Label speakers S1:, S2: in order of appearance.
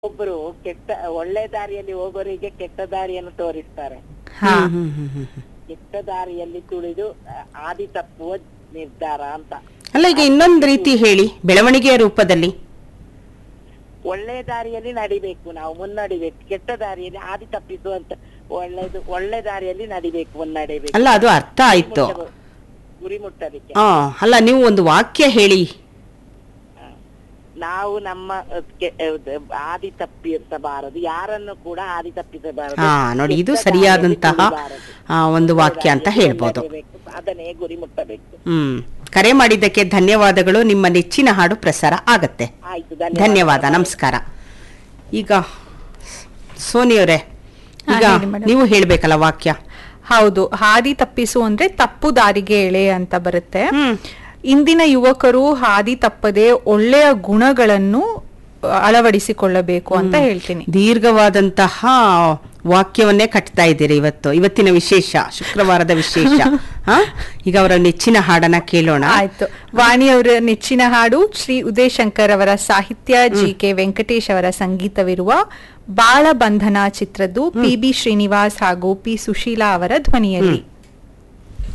S1: ಒಬ್ಬರು ಕೆಟ್ಟ ಒಳ್ಳೆ ದಾರಿಯಲ್ಲಿ ಹೋಗೋರಿಗೆ ಕೆಟ್ಟ ದಾರಿಯನ್ನು ತೋರಿಸ್ತಾರೆ
S2: ಹಾ
S3: ಹ್ಮ್, ಹ್ಮ್, ಹ್ಮ್, ಹ್ಮ್.
S1: ಕೆಟ್ಟ ದಾರಿಯಲ್ಲಿ ತುಳಿದು ಆ, ಹಾದಿ ತಪ್ಪುವ ನಿರ್ಧಾರ ಅಂತ
S3: ಅಲ್ಲ ಈಗ ಇನ್ನೊಂದು ರೀತಿ ಹೇಳಿ ಬೆಳವಣಿಗೆಯ ರೂಪದಲ್ಲಿ
S1: ಒಳ್ಳೆ ದಾರಿಯಲ್ಲಿ ನಡಿಬೇಕು ನಾವು ಮುನ್ನಡಿಬೇಕು ಕೆಟ್ಟ ದಾರಿಯಲ್ಲಿ ಹಾದಿ ತಪ್ಪಿಸುವಂತ ಒಳ್ಳೆದು ಒಳ್ಳೆ ದಾರಿಯಲ್ಲಿ ನಡಿಬೇಕು ಮುನ್ನಡಿಬೇಕು
S3: ಅಲ್ಲ ಅದು ಅರ್ಥ ಆಯ್ತು
S1: ಗುರಿ ಮುಟ್ಟಲಿಕ್ಕೆ
S3: ಆ ಅಲ್ಲ ನೀವು ಒಂದು ವಾಕ್ಯ ಹೇಳಿ
S1: ನಾವು ನಮ್ಮ ಅಹ್, ಕೆ- ಅಹ್, ಹಾದಿ ತಪ್ಪಿಸಬಾರದು ಯಾರನ್ನು ಕೂಡ ಹಾದಿ ತಪ್ಪಿಸಬಾರದು
S3: ಹಾ ನೋಡಿ ಇದು
S1: ಕೆಟ್ಟ
S3: ಸರಿಯಾದಂತಹ
S1: ದಾರಿಯಲ್ಲಿ ತುಳಿಬಾರದು.
S3: ಆ, ಒಂದು ವಾಕ್ಯ ಅಂತ
S1: ದಾರಿಯಲ್ಲಿ
S3: ಹೇಳ್ಬೋದು
S1: ನಡಿಬೇಕು, ಸಾಧನೆ ಗುರಿ ಮುಟ್ಟಬೇಕು
S3: ಹ್ಮ್ ಕರೆ ಮಾಡಿದ್ದಕ್ಕೆ ಧನ್ಯವಾದಗಳು ನಿಮ್ಮ ನೆಚ್ಚಿನ ಹಾಡು ಪ್ರಸಾರ ಆಗತ್ತೆ
S1: ಆಯ್ತು
S3: ಧನ್ಯವಾದ ನಮಸ್ಕಾರ ಈಗ ಸೋನಿಯವರೇ ಈಗ
S2: ಹೇಳಿ madam.
S3: ನೀವು ಹೇಳ್ಬೇಕಲ್ಲ ವಾಕ್ಯ
S2: ಹೌದು ಹಾದಿ ತಪ್ಪಿಸು ಅಂದ್ರೆ ತಪ್ಪು ದಾರಿಗೆ ಎಳೆ ಅಂತ ಬರುತ್ತೆ
S3: ಹ್ಮ್
S2: ಇಂದಿನ ಯುವಕರು ಹಾದಿ ತಪ್ಪದೆ ಒಳ್ಳೆಯ ಗುಣಗಳನ್ನು ಅಳವಡಿಸಿಕೊಳ್ಳಬೇಕು ಅಂತ ಹೇಳ್ತೀನಿ
S3: ದೀರ್ಘವಾದಂತಹ ವಾಕ್ಯವನ್ನೇ ಕಟ್ತಾ ಇದ್ದೀರಿ ಇವತ್ತು ಇವತ್ತಿನ ವಿಶೇಷ ಶುಕ್ರವಾರದ ವಿಶೇಷ ಹಾ ಈಗ ಅವರ ನೆಚ್ಚಿನ ಹಾಡನ್ನ ಕೇಳೋಣ
S2: ಆಯ್ತು ವಾಣಿ ಅವರ ನೆಚ್ಚಿನ ಹಾಡು ಶ್ರೀ ಉದಯಶಂಕರ್ ಅವರ ಸಾಹಿತ್ಯ ಜಿ ಕೆ ವೆಂಕಟೇಶ್ ಅವರ ಸಂಗೀತವಿರುವ ಬಾಳ ಬಂಧನ ಚಿತ್ರದ್ದು ಪಿ ಬಿ ಶ್ರೀನಿವಾಸ್ ಹಾಗೂ ಪಿ ಸುಶೀಲಾ ಅವರ ಧ್ವನಿಯಲ್ಲಿ